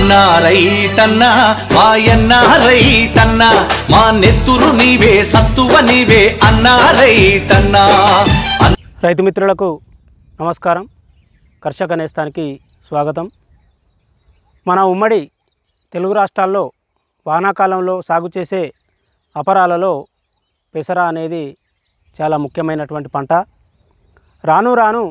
అన్నా రైతన్నా మాయన్న రైతన్నా మా నెత్తురు నీవే సత్తువ నీవే అన్నా రైతన్నా అన్న రైతు మిత్రులకు నమస్కారం కర్షక నేస్తానికి స్వాగతం మన ఉమ్మడి తెలుగు రాష్ట్రాల్లో వానాకాలంలో సాగు చేసే అపరాలలో పెసర అనేది చాలా ముఖ్యమైనటువంటి పంట రాను రాను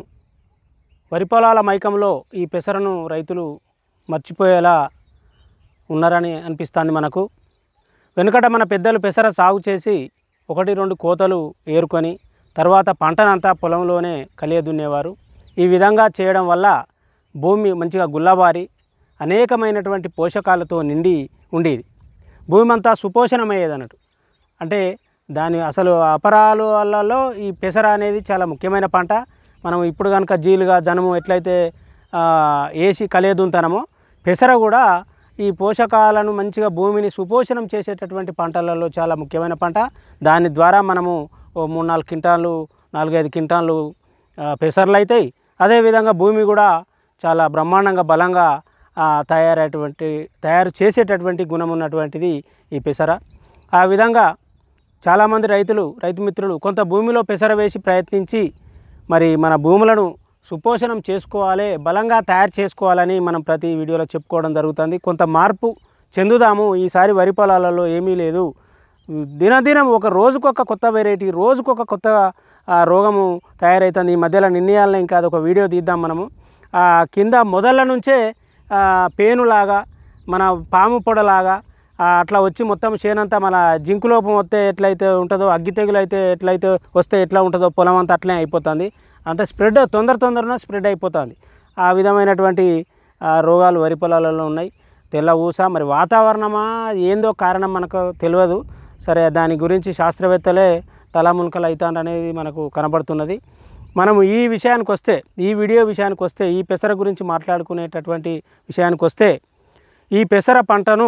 వరి పొలాల మైకంలో ఈ పెసరను రైతులు మర్చిపోయేలా ఉన్నారని అనిపిస్తుంది మనకు వెనుకట మన పెద్దలు పెసర సాగు చేసి ఒకటి రెండు కోతలు ఏరుకొని తర్వాత పంటనంతా పొలంలోనే కలియదున్నేవారు ఈ విధంగా చేయడం వల్ల భూమి మంచిగా గుల్లబారి అనేకమైనటువంటి పోషకాలతో నిండి ఉండేది భూమి అంతా సుపోషణమయ్యేది అన్నట్టు అంటే దాని అసలు అపరాలలో ఈ పెసర అనేది చాలా ముఖ్యమైన పంట మనం ఇప్పుడు కనుక జీలుగా జనము ఎట్లయితే ఆ, వేసి కలియదుంతానమో పెసర కూడా ఈ పోషకాలను మంచిగా భూమిని సుపోషణం చేసేటటువంటి పంటలలో చాలా ముఖ్యమైన పంట దాని ద్వారా మనము ఓ మూడు నాలుగు క్వింటాలు నాలుగైదు క్వింటాలు ఆ, పెసర్లు అవుతాయి అదేవిధంగా భూమి కూడా చాలా బ్రహ్మాండంగా బలంగా ఆ, తయారయ్యేటువంటి తయారు చేసేటటువంటి గుణం ఉన్నటువంటిది ఈ పెసర ఆ విధంగా చాలామంది రైతులు రైతు మిత్రులు కొంత భూమిలో పెసర వేసి ప్రయత్నించి మరి మన భూములను సుపోషణం చేసుకోవాలి బలంగా తయారు చేసుకోవాలని మనం ప్రతి వీడియోలో చెప్పుకోవడం జరుగుతుంది కొంత మార్పు చెందుదాము ఈసారి వరి పొలాలలో ఏమీ లేదు దినదినం ఒక రోజుకొక కొత్త వెరైటీ రోజుకొక కొత్త ఆ, రోగము తయారవుతుంది ఈ మధ్యలో నిర్ణయాలను ఇంకా అదొక వీడియో తీద్దాం మనము ఆ, కింద మొదళ్ళ నుంచే ఆ, పేనులాగా మన పాము పొడలాగా ఆ, అట్లా వచ్చి మొత్తం చేనంతా మన జింకు లోపం వస్తే ఎట్లయితే ఉంటుందో అగ్గి తెగులు అయితే ఎట్లయితే వస్తే ఎట్లా ఉంటుందో పొలం అంతా అట్లనే అయిపోతుంది అంటే స్ప్రెడ్ తొందర తొందరగా స్ప్రెడ్ అయిపోతుంది ఆ విధమైనటువంటి ఆ, రోగాలు వరి పొలాలలో ఉన్నాయి తెల్ల ఊస మరి వాతావరణమా ఏందో కారణం మనకు తెలియదు సరే దాని గురించి శాస్త్రవేత్తలే తలామునకలు అవుతారు అనేది మనకు కనబడుతున్నది మనము ఈ విషయానికి వస్తే ఈ వీడియో విషయానికి వస్తే ఈ పెసర గురించి మాట్లాడుకునేటటువంటి విషయానికి వస్తే ఈ పెసర పంటను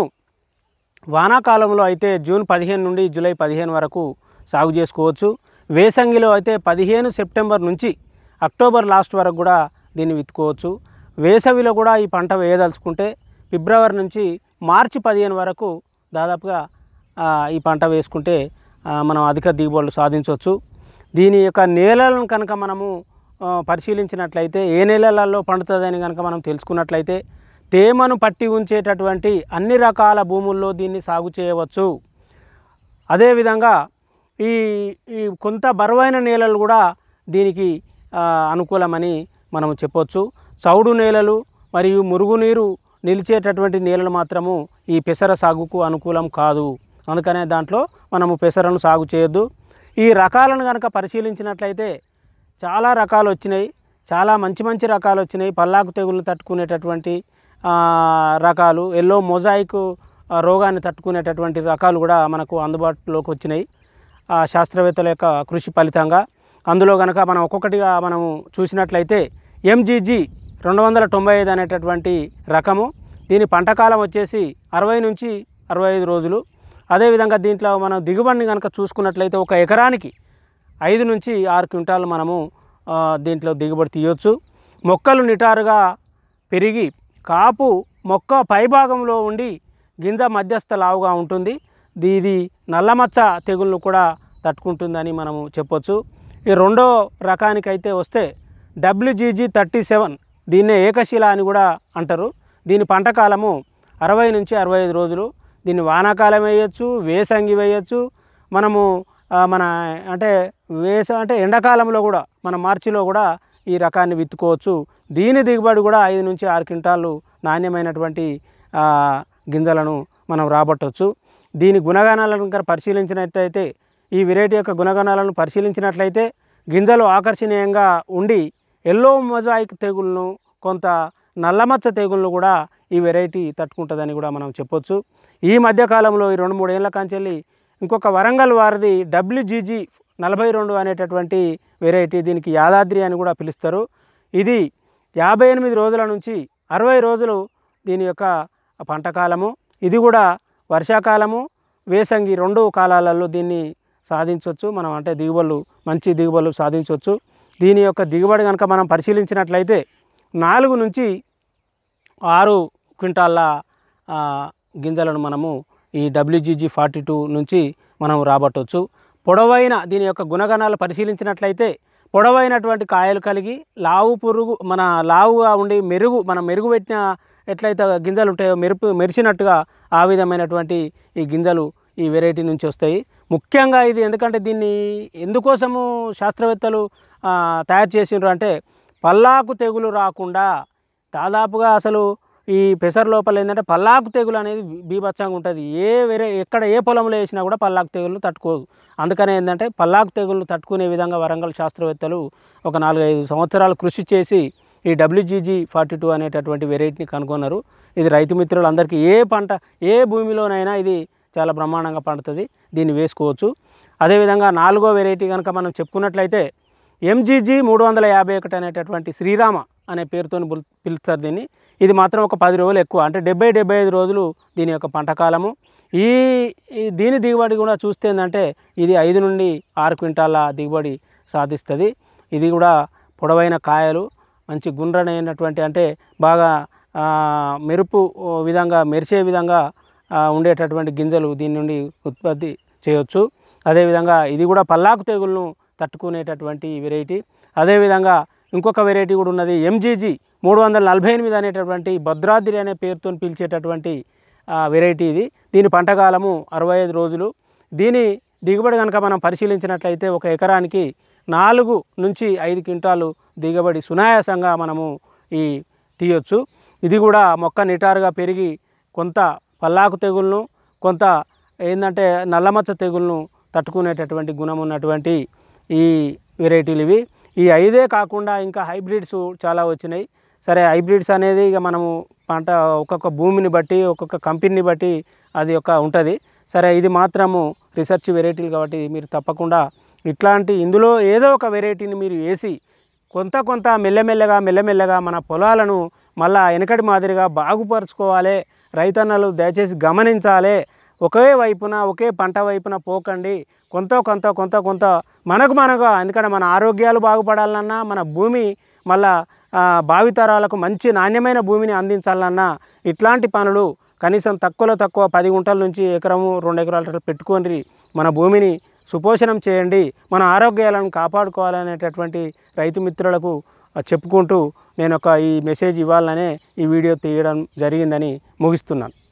వానాకాలంలో అయితే జూన్ పదిహేను నుండి జూలై పదిహేను వరకు సాగు చేసుకోవచ్చు వేసంగిలో అయితే పదిహేను సెప్టెంబర్ నుంచి అక్టోబర్ లాస్ట్ వరకు కూడా దీన్ని విత్తుకోవచ్చు వేసవిలో కూడా ఈ పంట వేయదలుచుకుంటే ఫిబ్రవరి నుంచి మార్చి పదిహేను వరకు దాదాపుగా ఆ, ఈ పంట వేసుకుంటే ఆ, మనం అధిక దిగుబడులు సాధించవచ్చు దీని యొక్క నేలలను కనుక మనము ఆ, పరిశీలించినట్లయితే ఏ నేలలలో పండుతుందని కనుక మనం తెలుసుకున్నట్లయితే తేమను పట్టి ఉంచేటటువంటి అన్ని రకాల భూముల్లో దీన్ని సాగు చేయవచ్చు అదేవిధంగా ఈ ఈ కొంత బరువైన నేలలు కూడా దీనికి ఆ, అనుకూలమని మనం చెప్పొచ్చు చౌడు నేలలు మరియు మురుగునీరు నిలిచేటటువంటి నేలలు మాత్రము ఈ పెసర సాగుకు అనుకూలం కాదు అందుకనే దాంట్లో మనము పెసరను సాగు చేయొద్దు ఈ రకాలను కనుక పరిశీలించినట్లయితే చాలా రకాలు వచ్చినాయి చాలా మంచి మంచి రకాలు వచ్చినాయి పల్లాకు తెగుళ్ళు తట్టుకునేటటువంటి ఆ, రకాలు ఎల్లో మొజాయిక్ ఆ, రోగాన్ని తట్టుకునేటటువంటి రకాలు కూడా మనకు అందుబాటులోకి వచ్చినాయి ఆ, శాస్త్రవేత్తల యొక్క కృషి ఫలితంగా అందులో కనుక మనం ఒక్కొక్కటిగా మనము చూసినట్లయితే ఎంజీజీ రెండు వందల తొంభై ఐదు అనేటటువంటి రకము దీని పంటకాలం వచ్చేసి అరవై నుంచి అరవై ఐదు రోజులు అదేవిధంగా దీంట్లో మనం దిగుబడిని కనుక చూసుకున్నట్లయితే ఒక ఎకరానికి ఐదు నుంచి ఆరు క్వింటాలు మనము ఆ, దీంట్లో దిగుబడి తీయొచ్చు మొక్కలు నిటారుగా పెరిగి కాపు మొక్క పైభాగంలో ఉండి గింజ మధ్యస్థ లావుగా ఉంటుంది ది- ఇది నల్లమచ్చ తెగుళ్ళు కూడా తట్టుకుంటుందని మనము చెప్పొచ్చు ఈ రెండో రకానికైతే వస్తే డబ్ల్యూజీజీ థర్టీ సెవెన్ దీన్నే ఏకశిల అని కూడా అంటారు దీని పంట కాలము అరవై నుంచి అరవై ఐదు రోజులు దీన్ని వానాకాలం వేయచ్చు వేసంగి వేయచ్చు మనము ఆ, మన అంటే వేస అంటే ఎండాకాలంలో కూడా మన మార్చిలో కూడా ఈ రకాన్ని విత్తుకోవచ్చు దీని దిగుబడి కూడా ఐదు నుంచి ఆరు క్వింటాలు నాణ్యమైనటువంటి ఆ, గింజలను మనం రాబట్టవచ్చు దీని గుణగణాలను కనుక పరిశీలించినట్లయితే ఈ వెరైటీ యొక్క గుణగణాలను పరిశీలించినట్లయితే గింజలు ఆకర్షణీయంగా ఉండి ఎల్లో మొజాయిక్ తెగుళ్ళను కొంత నల్లమచ్చ తెగుళ్ళు కూడా ఈ వెరైటీ తట్టుకుంటుందని కూడా మనం చెప్పొచ్చు ఈ మధ్యకాలంలో ఈ రెండు మూడు ఏళ్ళ కాంచెల్లి ఇంకొక వరంగల్ వారిది డబ్ల్యూజీజీ నలభై రెండు అనేటటువంటి వెరైటీ దీనికి యాదాద్రి అని కూడా పిలుస్తారు ఇది యాభై ఎనిమిది రోజుల నుంచి అరవై రోజులు దీని యొక్క పంట కాలము ఇది కూడా వర్షాకాలము వేసంగి రెండు కాలాలలో దీన్ని సాధించవచ్చు మనం అంటే దిగుబడులు మంచి దిగుబడులు సాధించవచ్చు దీని యొక్క దిగుబడి కనుక మనం పరిశీలించినట్లయితే నాలుగు నుంచి ఆరు క్వింటాళ్ళ ఆ, గింజలను మనము ఈ డబ్ల్యూజీజీ ఫార్టీ టూ నుంచి మనం రాబట్టవచ్చు పొడవైన దీని యొక్క గుణగణాలు పరిశీలించినట్లయితే పొడవైనటువంటి కాయలు కలిగి లావు పురుగు మన లావుగా ఉండి మెరుగు మన మెరుగు పెట్టిన ఎట్లయితే గింజలు ఉంటాయో మెరుపు మెరిసినట్టుగా ఆ విధమైనటువంటి ఈ గింజలు ఈ వెరైటీ నుంచి వస్తాయి ముఖ్యంగా ఇది ఎందుకంటే దీన్ని ఎందుకోసము శాస్త్రవేత్తలు ఆ, తయారు చేసిండ్రు అంటే పల్లాకు తెగులు రాకుండా దాదాపుగా అసలు ఈ పెసర లోపల ఏంటంటే పల్లాకు తెగులు అనేది బీభత్సంగా ఉంటుంది ఏ వేరే ఎక్కడ ఏ పొలంలో వేసినా కూడా పల్లాకు తెగులు తట్టుకోదు అందుకనే ఏంటంటే పల్లాకు తెగులు తట్టుకునే విధంగా వరంగల్ శాస్త్రవేత్తలు ఒక నాలుగైదు సంవత్సరాలు కృషి చేసి ఈ డబ్ల్యూజీజీ ఫార్టీ టూ అనేటటువంటి వెరైటీని కనుగొన్నారు ఇది రైతు మిత్రులందరికీ ఏ పంట ఏ భూమిలోనైనా ఇది చాలా బ్రహ్మాండంగా పండుతుంది దీన్ని వేసుకోవచ్చు అదేవిధంగా నాలుగో వెరైటీ కనుక మనం చెప్పుకున్నట్లయితే ఎంజీజీ మూడు వందల యాభై ఒకటి అనేటటువంటి శ్రీరామ అనే పేరుతో పిలుస్తారు దీన్ని ఇది మాత్రం ఒక పది రోజులు ఎక్కువ అంటే డెబ్బై డెబ్బై ఐదు రోజులు దీని యొక్క పంట కాలము ఈ ఈ దీని దిగుబడి కూడా చూస్తే ఏంటంటే ఇది ఐదు నుండి ఆరు క్వింటాల దిగుబడి సాధిస్తుంది ఇది కూడా పొడవైన కాయలు మంచి గుండ్రనైనటువంటి అంటే బాగా ఆ, మెరుపు విధంగా మెరిసే విధంగా ఆ, ఉండేటటువంటి గింజలు దీని నుండి ఉత్పత్తి చేయొచ్చు అదేవిధంగా ఇది కూడా పల్లాకు తెగులను తట్టుకునేటటువంటి వెరైటీ అదేవిధంగా ఇంకొక వెరైటీ కూడా ఉన్నది ఎంజీజీ మూడు వందల నలభై ఎనిమిది అనేటటువంటి భద్రాద్రి అనే పేరుతో పిలిచేటటువంటి ఆ, వెరైటీ ఇది దీని పంటకాలము అరవై ఐదు రోజులు దీని దిగుబడి కనుక మనం పరిశీలించినట్లయితే ఒక ఎకరానికి నాలుగు నుంచి ఐదు క్వింటాలు దిగుబడి సునాయాసంగా మనము ఈ తీయొచ్చు ఇది కూడా మొక్క నిటారుగా పెరిగి కొంత పల్లాకు తెగులను కొంత ఏంటంటే నల్లమచ్చ తెగులను తట్టుకునేటటువంటి గుణం ఉన్నటువంటి ఈ వెరైటీలు ఇవి ఈ ఐదే కాకుండా ఇంకా హైబ్రిడ్స్ చాలా వచ్చినాయి సరే హైబ్రిడ్స్ అనేది ఇక మనము పంట ఒక్కొక్క భూమిని బట్టి ఒక్కొక్క కంపెనీని బట్టి అది ఒక ఉంటుంది సరే ఇది మాత్రము రీసెర్చ్ వెరైటీలు కాబట్టి మీరు తప్పకుండా ఇట్లాంటి ఇందులో ఏదో ఒక వెరైటీని మీరు వేసి కొంత కొంత మెల్లమెల్లగా మెల్లమెల్లగా మన పొలాలను మళ్ళా వెనకటి మాదిరిగా బాగుపరుచుకోవాలి రైతన్నలు దయచేసి గమనించాలి ఒకే వైపున ఒకే పంట వైపున పోకండి కొంత కొంత కొంత కొంత మనకు మనగా ఎందుకంటే మన ఆరోగ్యాలు బాగుపడాలన్నా మన భూమి మళ్ళా ఆ, భావితరాలకు మంచి నాణ్యమైన భూమిని అందించాలన్నా ఇట్లాంటి పనులు కనీసం తక్కువలో తక్కువ పది గుంటల నుంచి ఎకరము రెండు ఎకరాల పెట్టుకొని మన భూమిని సుపోషణం చేయండి మన ఆరోగ్యాలను కాపాడుకోవాలనేటటువంటి రైతు మిత్రులకు ఆ, చెప్పుకుంటూ నేను ఒక ఈ మెసేజ్ ఇవ్వాలనే ఈ వీడియో తీయడం జరిగిందని ముగిస్తున్నాను